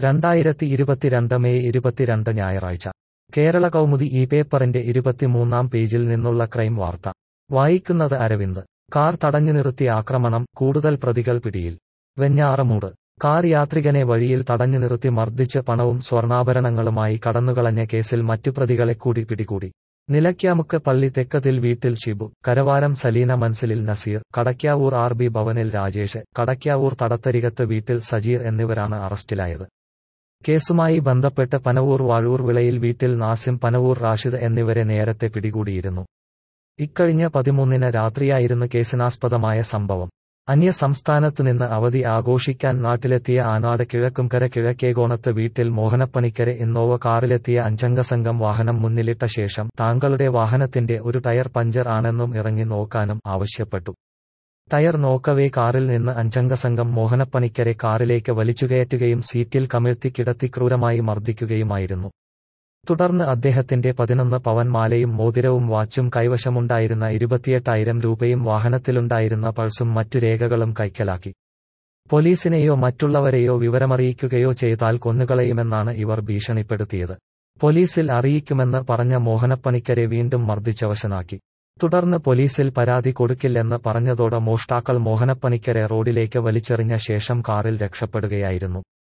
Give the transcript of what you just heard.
രണ്ടായിരത്തി ഇരുപത്തിരണ്ട് മെയ് ഇരുപത്തിരണ്ട് ഞായറാഴ്ച കേരള കൗമുദി ഈ പേപ്പറിന്റെ ഇരുപത്തിമൂന്നാം പേജിൽ നിന്നുള്ള ക്രൈം വാർത്ത വായിക്കുന്നത് അരവിന്ദ് കാർ തടഞ്ഞു നിർത്തി ആക്രമണം കൂടുതൽ പ്രതികൾ പിടിയിൽ വെഞ്ഞാറമൂട് കാർ യാത്രികനെ വഴിയിൽ തടഞ്ഞു നിർത്തി മർദ്ദിച്ച് പണവും സ്വർണ്ണാഭരണങ്ങളുമായി കടന്നുകളഞ്ഞ കേസിൽ മറ്റു പ്രതികളെ കൂടി പിടികൂടി നിലയ്ക്കാമുക്ക് പള്ളി തെക്കതിൽ വീട്ടിൽ ഷിബു കരവാരം സലീന മൻസിലിൽ നസീർ കടയ്ക്കാവൂർ ആർ ബി ഭവനിൽ രാജേഷ് കടയ്ക്കാവൂർ തടത്തരികത്ത് വീട്ടിൽ സജീർ എന്നിവരാണ് അറസ്റ്റിലായത് കേസുമായി ബന്ധപ്പെട്ട് പനവൂർ വാഴൂർ വിളയിൽ വീട്ടിൽ നാസിം പനവൂർ റാഷിദ് എന്നിവരെ നേരത്തെ പിടികൂടിയിരുന്നു ഇക്കഴിഞ്ഞ പതിമൂന്നിന് രാത്രിയായിരുന്നു കേസിനാസ്പദമായ സംഭവം അന്യ സംസ്ഥാനത്തുനിന്ന് അവധി ആഘോഷിക്കാൻ നാട്ടിലെത്തിയ ആനാട് കിഴക്കുംകര കിഴക്കേകോണത്ത് വീട്ടിൽ മോഹനപ്പണിക്കരെ ഇന്നോവ കാറിലെത്തിയ അഞ്ചംഗ സംഘം വാഹനം മുന്നിലിട്ട ശേഷം താങ്കളുടെ വാഹനത്തിന്റെ ഒരു ടയർ പഞ്ചർ ആണെന്നും ഇറങ്ങി നോക്കാനും ആവശ്യപ്പെട്ടു ടയർ നോക്കവേ കാറിൽ നിന്ന് അഞ്ചംഗ സംഘം മോഹനപ്പണിക്കരെ കാറിലേക്ക് വലിച്ചുകയറ്റുകയും സീറ്റിൽ കമിഴ്ത്തി കിടത്തി ക്രൂരമായി മർദ്ദിക്കുകയുമായിരുന്നു തുടർന്ന് അദ്ദേഹത്തിന്റെ പതിനൊന്ന് പവൻ മാലയും മോതിരവും വാച്ചും കൈവശമുണ്ടായിരുന്ന ഇരുപത്തിയെട്ടായിരം രൂപയും വാഹനത്തിലുണ്ടായിരുന്ന പൾസും മറ്റു രേഖകളും കൈക്കലാക്കി പോലീസിനെയോ മറ്റുള്ളവരെയോ വിവരമറിയിക്കുകയോ ചെയ്താൽ കൊന്നുകളയുമെന്നാണ് ഇവർ ഭീഷണിപ്പെടുത്തിയത് പോലീസിൽ അറിയിക്കുമെന്ന് പറഞ്ഞ മോഹനപ്പണിക്കരെ വീണ്ടും മർദ്ദിച്ചവശനാക്കി തുടർന്ന് പോലീസിൽ പരാതി കൊടുക്കില്ലെന്ന് പറഞ്ഞതോടെ മോഷ്ടാക്കൾ മോഹനപ്പണിക്കരെ റോഡിലേക്ക് വലിച്ചെറിഞ്ഞ ശേഷം കാറിൽ രക്ഷപ്പെടുകയായിരുന്നു